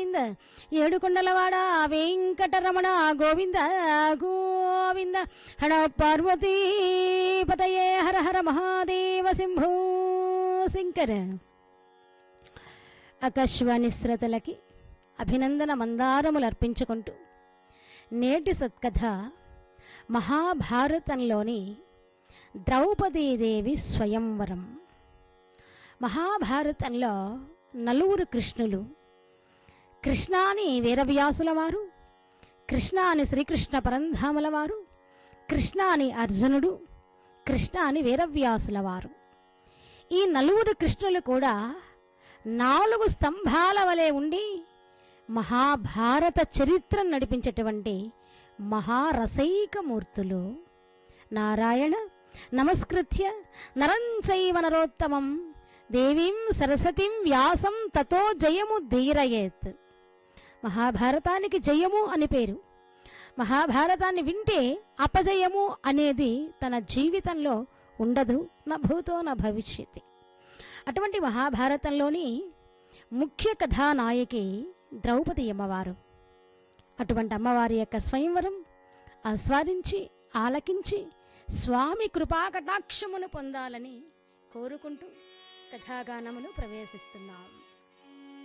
గోవింద ఏడుకొండలవాడ వెంకటరమణ గోవింద గోవింద హర పార్వతీ పతయే హర హర మహాదేవ శంభో శంకర ఆకాశవాణి శ్రోతలకి అభినందన మందారములు అర్పించుకుంటూ నేటి సత్కథ మహాభారతంలోని ద్రౌపదీదేవి స్వయంవరం మహాభారతంలో నలుగురు కృష్ణులు కృష్ణాని వీరవ్యాసుల వారు కృష్ణాని శ్రీకృష్ణ పరంధాముల వారు కృష్ణాని అర్జునుడు కృష్ణాని వీరవ్యాసుల వారు ఈ నలుగురు కృష్ణులు కూడా నాలుగు స్తంభాల వలె ఉండి మహాభారత చరిత్రను నడిపించేటువంటి మహారసైక మూర్తులు నారాయణ నమస్కృత్య నరం చైవ నరోత్తమం దేవీం సరస్వతిం వ్యాసం తతో జయము ధీరయేత్ మహాభారతానికి జయము అని పేరు మహాభారతాన్ని వింటే అపజయము అనేది తన జీవితంలో ఉండదు నా భూతో నా భవిష్యత్ అటువంటి మహాభారతంలోని ముఖ్య కథానాయకి ద్రౌపది అమ్మవారు అటువంటి అమ్మవారి యొక్క స్వయంవరం ఆస్వాదించి ఆలకించి స్వామి కృపాకటాక్షమును పొందాలని కోరుకుంటూ కథాగానమును ప్రవేశిస్తున్నాం